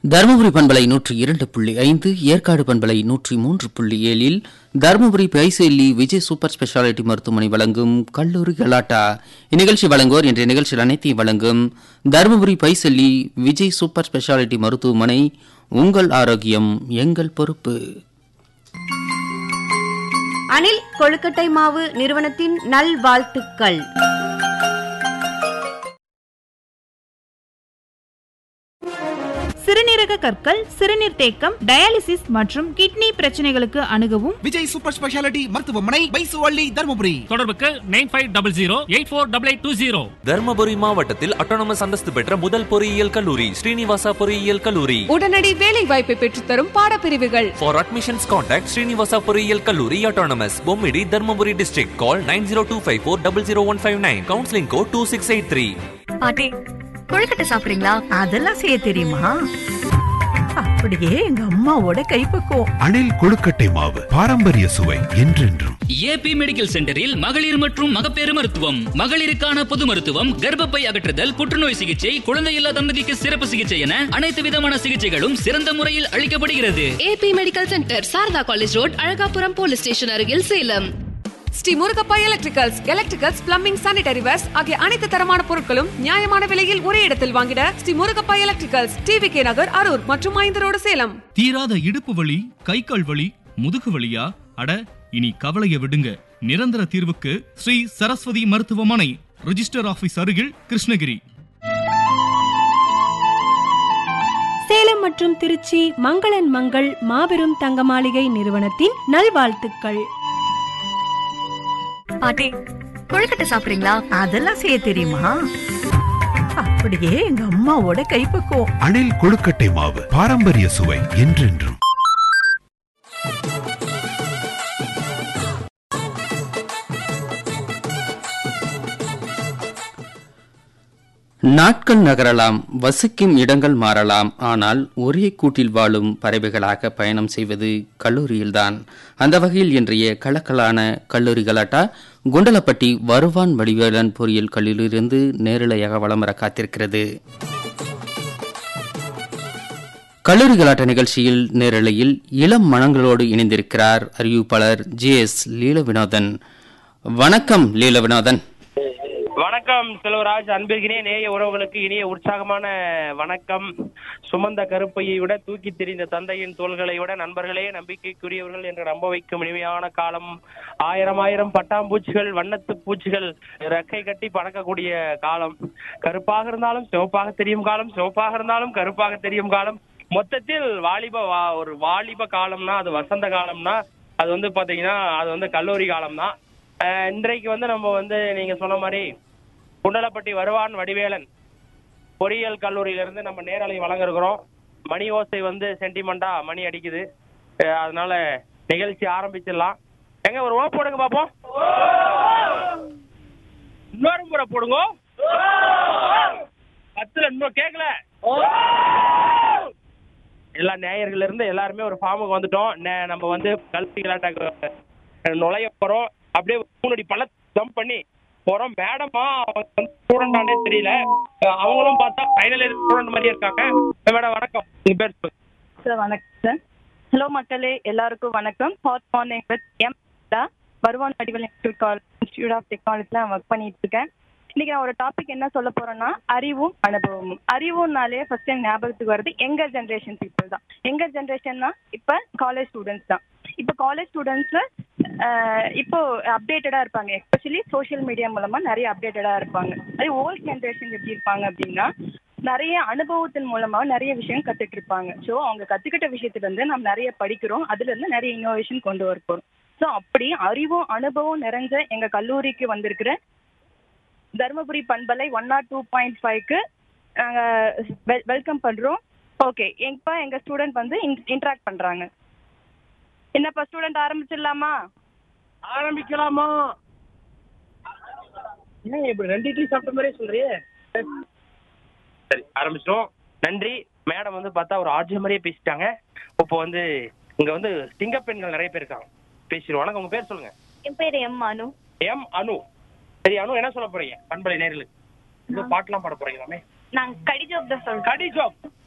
தருமபுரி பண்பலை நூற்றி இரண்டு புள்ளி ஐந்து ஏற்காடு பண்பலை நூற்றி மூன்று புள்ளி ஏழில் தருமபுரி பைசெல்லி விஜய் சூப்பர் ஸ்பெஷாலிட்டி மருத்துவமனை வழங்கும் கல்லூரி கலாட்டா இந்நிகழ்ச்சி வழங்குவோர் என்ற நிகழ்ச்சியில் அனைத்தையும் வழங்கும் தருமபுரி பைசெல்லி விஜய் சூப்பர் ஸ்பெஷாலிட்டி மருத்துவமனை உங்கள் ஆரோக்கியம் எங்கள் பொறுப்பு அனில் கொழுக்கட்டை மாவு நிறுவனத்தின் நல்வாழ்த்துக்கள் சிறுநீரக கற்கள் சிறுநீர் தேக்கம் டயாலிசிஸ் மற்றும் கிட்னி பிரச்சனைகளுக்கு அணுகவும் விஜய் சூப்பர் ஸ்பெஷாலிட்டி மருத்துவமனை பைசுவள்ளி தருமபுரி தொடர்புக்கு nine five double zero eight four double eight two zero Dharmapuri மாவட்டத்தில் அட்டானமஸ் அந்தஸ்து பெற்ற முதல் பொறியியல் கல்லூரி ஸ்ரீனிவாசா பொறியியல் கல்லூரி உடனடி வேலை வாய்ப்பை பெற்றுத்தரும் பாடப்பிரிவுகள் For admissions contact ஸ்ரீனிவாசா பொறியியல் கல்லூரி autonomous Bommidi Dharmapuri district call nine zero two five four double zero one five nine counselling code two six eight three பாட்டி கொழுக்கட்டை சாப்பிடுறீங்களா அதெல்லாம் செய்ய தெரியுமா அப்படியே எங்க அம்மாவோட கைப்பக்குவம் அணில் கொழுக்கட்டை மாவு பாரம்பரிய சுவை என்றென்றும் ஏபி மெடிக்கல் சென்டரில் மகளிர் மற்றும் மகப்பேறு மருத்துவம் மகளிருக்கான பொது மருத்துவம் கர்ப்பப்பை அகற்றுதல் புற்றுநோய் சிகிச்சை குழந்தையில்லா தம்பதிக்கு சிறப்பு சிகிச்சை என அனைத்து விதமான சிகிச்சைகளும் சிறந்த முறையில் அளிக்கப்படுகிறது AB medical centre Sarada college road Alagapuram police station அருகில் Salem Sri Murugappa electricals electricals plumbing sanitary wares ஆகிய அனைத்து தரமான பொருட்களும் நியாயமான விலையில் ஒரே இடத்தில் வாங்கிட Sri Murugappa electricals TV K Nagar Arur மற்றும் ஐந்து ரோடு சேலம் தீராத இடுப்பு வலி கை கால் வலி முதுகு வலியா அட இனி கவலைய விடுங்க நிரந்தர தீர்வுக்கு ஸ்ரீ சரஸ்வதி மருத்துவமனை ரிஜிஸ்டர் ஆபீஸ் அருகில் கிருஷ்ணகிரி சேலம் மற்றும் திருச்சி மங்களன் மங்கள் மாபெரும் தங்க மாளிகை நிறுவனத்தின் நல்வாழ்த்துக்கள் பாட்டி கொழுக்கட்டை சாப்பிடுறீங்களா அதெல்லாம் செய்ய தெரியுமா அப்படியே எங்க அம்மாவோட கைப்பக்குவம் அணில் கொழுக்கட்டை மாவு பாரம்பரிய சுவை என்றென்றும் நாட்கள் நகரலாம் வசிக்கும் இடங்கள் மாறலாம் ஆனால் ஒரே கூட்டில் வாழும் பறவைகளாக பயணம் செய்வது கல்லூரியில்தான் அந்த வகையில் இன்றைய கலக்கலான கல்லூரி கலாட்டா குண்டலப்பட்டி வருவான் வடிவேலன் பொறியியல் கல்லூரியிலிருந்து நேரலையாக வலம் வர காத்திருக்கிறது கல்லூரி கலாட்ட நிகழ்ச்சியில் நேரலையில் இளம் மனங்களோடு இணைந்திருக்கிறார் அறிவிப்பாளர் ஜே எஸ் லீல வினோதன் வணக்கம் லீல வினோதன் வணக்கம் செல்வராஜ் அன்பிற்கினே நேய உறவுகளுக்கு இனிய உற்சாகமான வணக்கம் சுமந்த கருப்பையை விட தூக்கி திரிந்த தந்தையின் தோள்களை விட நண்பர்களே நம்பிக்கைக்குரியவர்கள் என்று நம்ப வைக்கும் இனிமையான காலம் ஆயிரம் ஆயிரம் பட்டாம்பூச்சிகள் வண்ணத்து பூச்சிகள் ரெக்கை கட்டி பறக்கக்கூடிய காலம் கருப்பாக இருந்தாலும் சிவப்பாக தெரியும் காலம் சிவப்பாக இருந்தாலும் கருப்பாக தெரியும் காலம் மொத்தத்தில் வாலிப வா- ஒரு வாலிப காலம்னா அது வசந்த காலம்னா அது வந்து பாத்தீங்கன்னா அது வந்து கல்லூரி காலம் தான் இன்றைக்கு வந்து நம்ம வந்து நீங்க சொன்ன மாதிரி குண்டலப்பட்டி வருவான் வடிவேலன் பொறியியல் கல்லூரியிலிருந்து நம்ம நேரலை வழங்க இருக்கிறோம் மணி ஓசை வந்து சென்டிமெண்டா மணி அடிக்குது அஹ் அதனால நிகழ்ச்சி ஆரம்பிச்சிடலாம் எங்க ஒரு ஓ போடுங்க பாப்போம் இன்னொரு முறை போடுங்க பத்துல இன்னும் கேட்கல எல்லா நேயர்கள் இருந்து எல்லாருமே ஒரு ஃபார்முக்கு வந்துட்டோம் நே- நம்ம வந்து கல்வி விளையாட்டாக்கு நுழைய போறோம் அப்படியே மூணடி பள்ள ஜம்ப் பண்ணி போறோம் மேடமா அவங்க வந்து ஸ்டூடெண்டானே தெரியல அஹ் அவங்களும் பார்த்தா ஃபைனல் இயர் ஸ்டூடெண்ட் மாதிரியே இருக்காங்க மேடம் வணக்கம் உங்க பேர் சொல்லுங்க சார் வணக்கம் சார் ஹலோ மக்களே எல்லாருக்கும் வணக்கம் ஹாட் மார்னிங் வித் எம் வருவான் வடிவல் இன்ஸ்டியூட் கால் இன்ஸ்டியூட் ஆஃப் டெக்னாலஜியில் நான் ஒர்க் பண்ணிட்டு இருக்கேன் இன்னைக்கு நான் ஒரு டாபிக் என்ன சொல்ல போறேன்னா அறிவும் அனுபவமும் அறிவும்னாலே ஃபர்ஸ்ட் டைம் ஞாபகத்துக்கு வருது எங்க ஜென்ரேஷன் பீப்புள் தான் எங்க ஜென்ரேஷன்னா இப்போ காலேஜ் ஸ்டூடெண்ட்ஸ் தான் இப்போ காலேஜ் ஸ்டூடெண்ட்ஸ்ல இப்போ அப்டேட்டடா இருப்பாங்க எஸ்பெஷலி சோஷியல் மீடியா மூலமா நிறைய அப்டேட்டடா இருப்பாங்க அதே ஓல்ட் ஜென்ரேஷன் எப்படி இருப்பாங்க அப்படின்னா நிறைய அனுபவத்தின் மூலமா நிறைய விஷயம் கத்துட்டு இருப்பாங்க ஸோ அவங்க கத்துக்கிட்ட விஷயத்துல இருந்து நம்ம நிறைய படிக்கிறோம் அதுல இருந்து நிறைய இன்னோவேஷன் கொண்டு வர போறோம் ஸோ அப்படி அறிவும் அனுபவம் நிறைஞ்ச எங்க கல்லூரிக்கு வந்திருக்கிற தருமபுரி பண்பலை ஒன் நாட் டூ பாயிண்ட் ஃபைவ்க்கு நாங்கள் வெல்கம் பண்றோம் ஓகே இப்போ எங்க ஸ்டூடெண்ட் வந்து இன்ட்ராக்ட் பண்றாங்க என்னப்பா ஸ்டூடெண்ட் ஆரம்பிச்சிடலாமா ஆரம்பிக்கலாமா என்ன இப்படி ரெண்டு இட்லி சாப்பிட்ட மாதிரியே சொல்றியே சரி ஆரம்பிச்சிட்டோம் நன்றி மேடம் வந்து பார்த்தா ஒரு ஆர்ஜி மாதிரியே பேசிட்டாங்க இப்போ வந்து இங்க வந்து சிங்க பெண்கள் நிறைய பேர் இருக்காங்க பேசிடுவோம் வணக்கம் உங்க பேர் சொல்லுங்க என் பேர் எம் அனு எம் அனு சரி அனு என்ன சொல்ல போறீங்க பண்பலை நேர்களுக்கு இந்த பாட்டுலாம் பாட போறீங்களாமே நான் கடி ஜோக் தான் சொல்றேன் கடி ஜோக்